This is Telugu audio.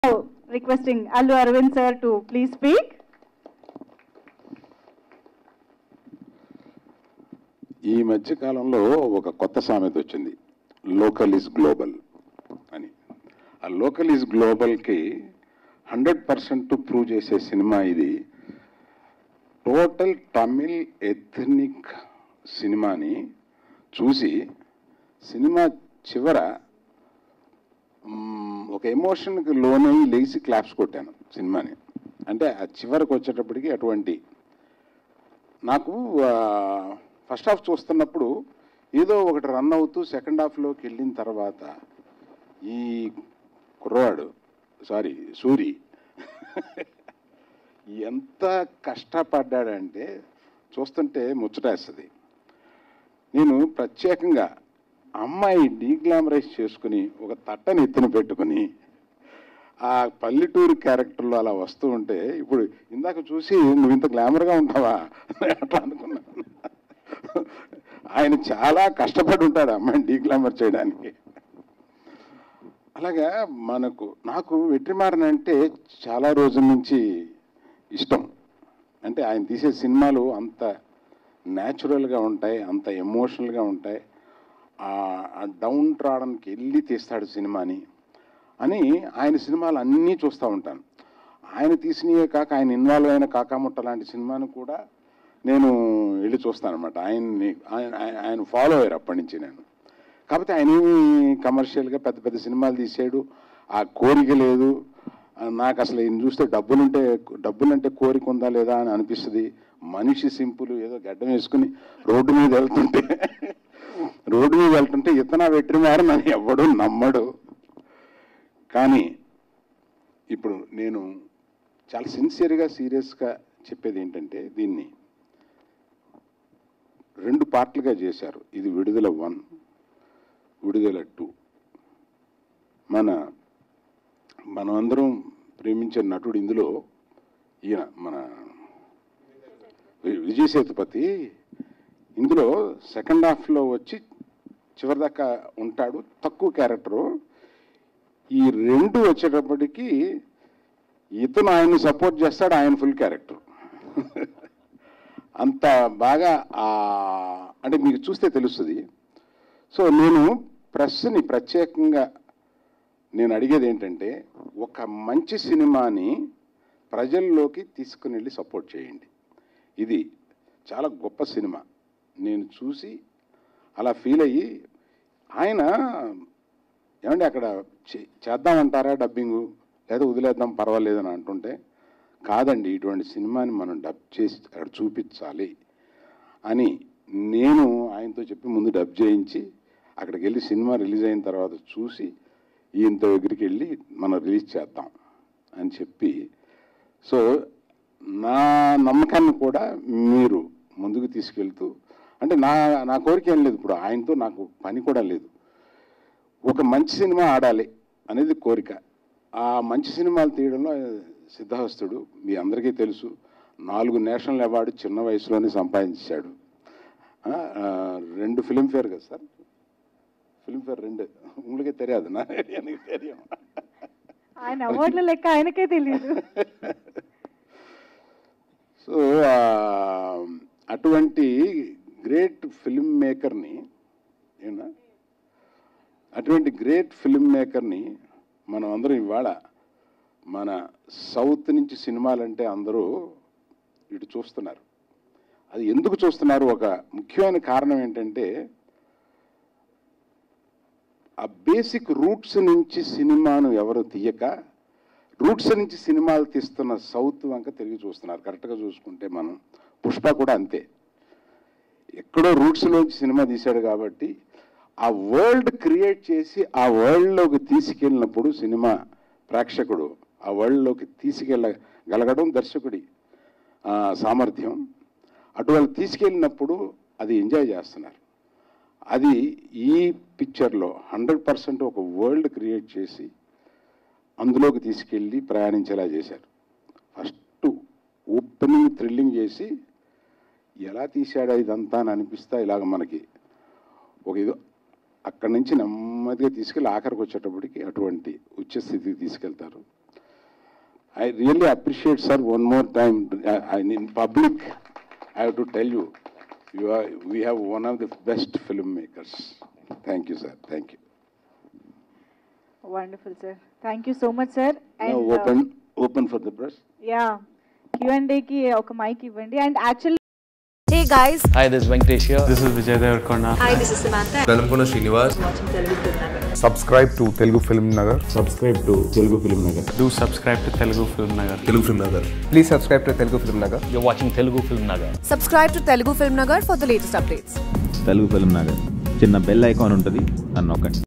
requesting Allu Arvind sir to please speak. ఈ మధ్య కాలంలో ఒక కొత్త సామెత వచ్చింది లోకల్ ఈజ్ గ్లోబల్ అని ఆ లోకల్ ఈజ్ గ్లోబల్కి హండ్రెడ్ పర్సెంట్ ప్రూవ్ చేసే సినిమా ఇది టోటల్ తమిళ్ ఎథనిక్ సినిమాని చూసి సినిమా చివర మ్మ్, ఒక ఎమోషన్కి లోనై లేచి క్లాప్స్ కొట్టాను సినిమాని అంటే ఆ చివరికి వచ్చేటప్పటికి అటువంటి నాకు ఫస్ట్ హాఫ్ చూస్తున్నప్పుడు ఏదో ఒకటి రన్ అవుతూ సెకండ్ హాఫ్లోకి వెళ్ళిన తర్వాత ఈ కుర్రవాడు సారీ సూరి ఎంత కష్టపడ్డాడంటే చూస్తుంటే ముచ్చటేస్తుంది నేను ప్రత్యేకంగా అమ్మాయి డీగ్లామరైజ్ చేసుకుని ఒక తట్టని ఎత్తున పెట్టుకుని ఆ పల్లెటూరు క్యారెక్టర్లో అలా వస్తూ ఉంటే ఇప్పుడు ఇందాక చూసి నువ్వు ఇంత గ్లామర్గా ఉంటావా అట్లా అనుకున్నాను ఆయన చాలా కష్టపడి ఉంటాడు అమ్మాయిని డీగ్లామర్ చేయడానికి అలాగా మనకు నాకు వెట్రిమారన్ అంటే చాలా రోజుల నుంచి ఇష్టం అంటే ఆయన తీసే సినిమాలు అంత న్యాచురల్గా ఉంటాయి అంత ఎమోషనల్గా ఉంటాయి ఆ డౌన్ ట్రాడన్కి వెళ్ళి తీస్తాడు సినిమాని అని ఆయన సినిమాలు అన్నీ చూస్తూ ఉంటాను ఆయన తీసినవే కాక ఆయన ఇన్వాల్వ్ అయిన కాకాముట్ట లాంటి సినిమాను కూడా నేను వెళ్ళి చూస్తాను అనమాట ఆయన్ని ఆయన ఆయన- ఆయన ఫాలో అయ్యారు అప్పటి నుంచి నేను కాకపోతే ఆయన ఏమి కమర్షియల్గా పెద్ద పెద్ద సినిమాలు తీసాడు ఆ కోరిక లేదు ఆ, నాకు అసలు ఈయన చూస్తే డబ్బులుంటే డబ్బులంటే కోరిక ఉందా లేదా అని అనిపిస్తుంది మనిషి సింపుల్ ఏదో గడ్డం వేసుకుని రోడ్డు మీద వెళ్తుంటే రోడ్డు మీద వెళ్తుంటే ఇతన వెట్రిమారు నన్ను ఎవ్వడు నమ్మడు కానీ ఇప్పుడు నేను చాలా సిన్సియర్గా సీరియస్గా చెప్పేది ఏంటంటే దీన్ని రెండు పార్ట్లుగా చేశారు ఇది విడుదల వన్ విడుదల టూ మన మనమందరం ప్రేమించే నటుడు ఇందులో ఈయన మన వి- విజయ్ సేతుపతి ఇందులో సెకండ్ హాఫ్లో వచ్చి చివరిదాకా ఉంటాడు తక్కువ క్యారెక్టరు ఈ రెండు వచ్చేటప్పటికి ఇతను ఆయన్ని సపోర్ట్ చేస్తాడు ఆయన ఫుల్ క్యారెక్టర్ అంత బాగా ఆ, అంటే మీకు చూస్తే తెలుస్తుంది సో నేను ప్రెస్ని ప్రత్యేకంగా నేను అడిగేది ఏంటంటే ఒక మంచి సినిమాని ప్రజల్లోకి తీసుకుని వెళ్ళి సపోర్ట్ చేయండి ఇది చాలా గొప్ప సినిమా నేను చూసి అలా ఫీల్ అయ్యి ఆయన ఏమండి అక్కడ చే- చేద్దామంటారా డబ్బింగు లేదా వదిలేద్దాం పర్వాలేదని అంటుంటే కాదండి ఇటువంటి సినిమాని మనం డబ్ చేసి అక్కడ చూపించాలి అని నేను ఆయనతో చెప్పి ముందు డబ్ చేయించి అక్కడికి వెళ్ళి సినిమా రిలీజ్ అయిన తర్వాత చూసి ఈయనతో దగ్గరికి వెళ్ళి మనం రిలీజ్ చేద్దాం అని చెప్పి సో నా నమ్మకాన్ని కూడా మీరు ముందుకు తీసుకెళ్తూ అంటే నా నా కోరిక ఏం లేదు ఇప్పుడు ఆయనతో నాకు పని కూడా లేదు ఒక మంచి సినిమా ఆడాలి అనేది కోరిక ఆ మంచి సినిమాలు తీయడంలో సిద్ధహస్తుడు మీ అందరికీ తెలుసు నాలుగు నేషనల్ అవార్డు చిన్న వయసులోనే సంపాదించాడు ఆ, ఆ, రెండు ఫిలింఫేర్ కదా సార్ ఫిలింఫేర్ రెండు ఉங்களுకే తెలియదు నా எனக்கு தெரியும் ఆయన అవార్డుల లెక్క ఆయనకే తెలియదు సో ఆ, అటువంటి గ్రేట్ ఫిల్మ్ మేకర్ని ఏనా అటువంటి గ్రేట్ ఫిల్మ్ మేకర్ని మనం అందరం ఇవాళ మన సౌత్ నుంచి సినిమాలంటే అందరూ ఇటు చూస్తున్నారు అది ఎందుకు చూస్తున్నారు ఒక ముఖ్యమైన కారణం ఏంటంటే ఆ బేసిక్ రూట్స్ నుంచి సినిమాను ఎవరు తీయక రూట్స్ నుంచి సినిమాలు తీస్తున్న సౌత్ వంక తిరిగి చూస్తున్నారు కరెక్ట్గా చూసుకుంటే మనం పుష్ప కూడా అంతే ఎక్కడో రూట్స్లోంచి సినిమా తీశాడు కాబట్టి ఆ వరల్డ్ క్రియేట్ చేసి ఆ వరల్డ్లోకి తీసుకెళ్ళినప్పుడు సినిమా ప్రేక్షకుడు ఆ వరల్డ్లోకి తీసుకెళ్ళగలగడం దర్శకుడి ఆ, సామర్థ్యం అటువంటి తీసుకెళ్ళినప్పుడు అది ఎంజాయ్ చేస్తున్నారు అది ఈ పిక్చర్లో హండ్రెడ్ పర్సెంట్ ఒక వరల్డ్ క్రియేట్ చేసి అందులోకి తీసుకెళ్ళి ప్రయాణించేలా చేశారు ఫస్ట్ ఓపెనింగ్ థ్రిల్లింగ్ చేసి ఎలా తీశాడా ఇదంతా అని అనిపిస్తా ఇలాగ మనకి ఒక ఇది అక్కడి నుంచి నెమ్మదిగా తీసుకెళ్ళి ఆఖరికి వచ్చేటప్పటికి అటువంటి ఉచ్చ స్థితికి తీసుకెళ్తారు I really appreciate, sir, one more time. I, I, in public, I have to tell you, you are, we have one of the best filmmakers. Thank you, sir. Thank you. Wonderful sir thank you so much sir Now open, open for the press. యా క్యూ అండ్ కి ఒక మైక్ ఇవ్వండి and actually Hey guys, Hi, this is Venkatesh here. This is Vijay Devarkonda. hi, this is Samantha. వెలంపున Srinivas subscribe to Telugu Film Nagar. Do subscribe to Telugu Film Nagar. Telugu film Nagar Please subscribe to Telugu Film Nagar. You're watching Telugu Film Nagar. Subscribe to Telugu Film Nagar for the latest updates. Telugu film Nagar చిన్న బెల్ ఐకాన్ ఉంటుంది నన్ను నొక్కండి